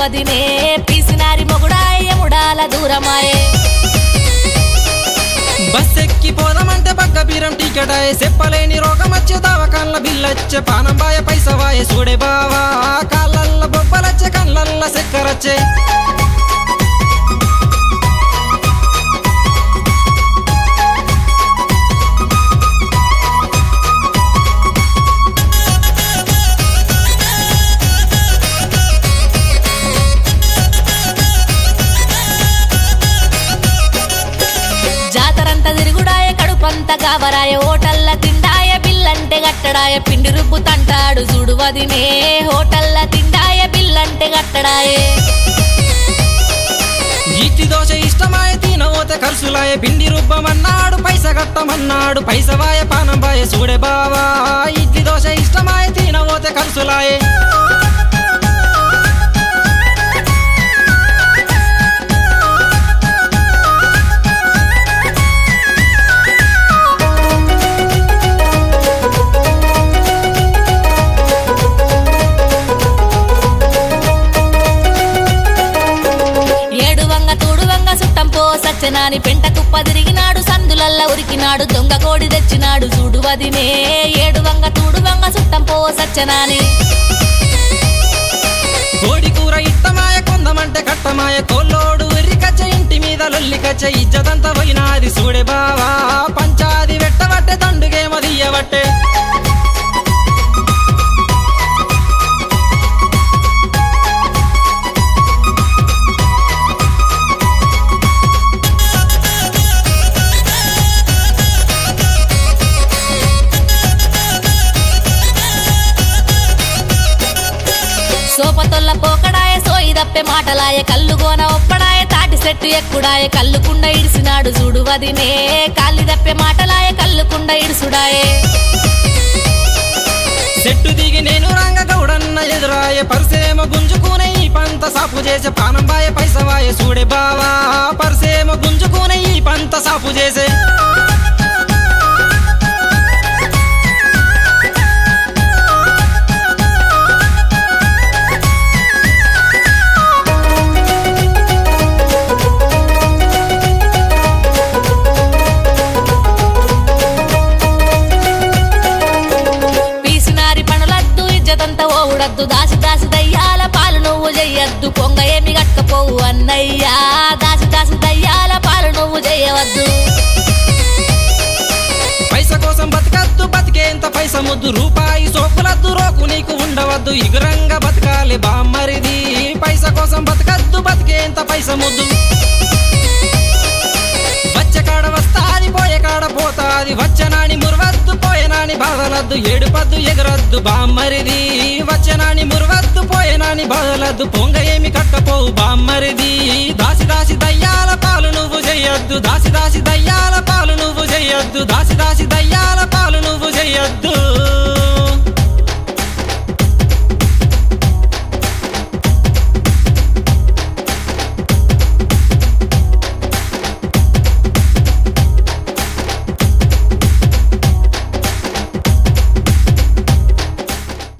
వదినే పీసినారి మొగుడాయ ముడాల దూరమాయే బస్ ఎక్కి పోదామంటే పక్క బీరం టికెట్ అయ్యే చెప్పలేని రోగం వచ్చే దవకాళ్ళ బిల్లొచ్చే పానం బాయ పైసవాయ చూడే బావా కాళ్ళల్ల బొబ్బలచ్చే కళ్ళల్ల చక్కెరచ్చే జాతరంతా తిరుగుడాయ కడుపంత గావరాయ హోటల్ల తిండాయ బిల్లంటే గట్టడాయ పిండి రుబ్బు తంటాడు చూడు వదినే హోటల్ల తిండాయ బిల్లంటే గట్టడాయే ఇడ్లీ దోశ ఇష్టమాయ తినవోతే ఖర్చులాయ పిండి రుబ్బమన్నాడు పైస కట్టమన్నాడు పైసవాయ పానం బాయ చూడే బావా ఇడ్లీ దోశ ఇష్టమాయ తినవోతే ఖర్చులాయే ఏడు వంగ తూడు వంగ సుట్టం పో సత్యనాని పెంట కుప్ప తిరిగినాడు సందులల్ల ఉరికినాడు దొంగ కోడి తెచ్చినాడు చూడు వదినే ఏడు వంగ తూడు వంగ సుట్టం పో సత్యనాని కోడి కూర ఇట్టమాయ కొందమంటే కట్టమాయ కోల్లోడు ఎర్రికచ్చ ఇంటి మీద లొల్లికచ్చ ఇజ్జతంతా పోయినాది చూడే బావా పంచాది వెట్టబట్టే తండుగేమో దియ్యబట్టే సోపతొల్ల పోకడాయ సోయి దప్పే మాటలాయ కల్లుగోన ఒప్పడాయ తాటి చెట్టు ఎక్కుడాయ కల్లుకుండ ఇడిసినాడు చూడు వదినే కాలి దప్పే మాటలాయ కల్లుకుండ ఇడుసుడాయే చెట్టు దిగి నేను రంగ గౌడన్న ఎదురాయ పరిసేమ గుంజుకునే ఈ పంత సాపు చేసే పానం బాయ పైసవాయ చూడే బావా పరిసేమ గుంజుకునే ఈ పంత సాపు చేసే పీసినారి పనులద్దు ఇజ్జతంతా ఓవుడద్దు దాసి దాసి దయ్యాల పాలు నువ్వు చెయ్యద్దు కొంగ ఏమి కట్టపోవు అన్నయ్యా దాసి దాసి దయ్యాల పాలు నువ్వు చెయ్యవద్దు పైస కోసం బతకద్దు బతికేంత పైస ముద్దు రూపాయి సోకులద్దు రోకు నీకు ఉండవద్దు ఇగురంగా బతకాలి బామ్మరిది పైస కోసం బతకద్దు బతికేంత పైస ముద్దు వచ్చే కాడ వస్తాది పోయే కాడ పోతాది వచ్చనాని మురవద్దు పోయేనాని బాధలద్దు ఏడుపద్దు ఎగరద్దు బామ్మరిది వచ్చనాని మురవద్దు పోయేనాని బాధలద్దు పొంగ ఏమి కట్టపోవు బామ్మరిది దాసి దాసి దయ్యాల పాలు నువ్వు చెయ్యొద్దు దాసి దాసి దయ్యాల పాలు నువ్వు చెయ్యొద్దు దాసి దాసి దయ్యాల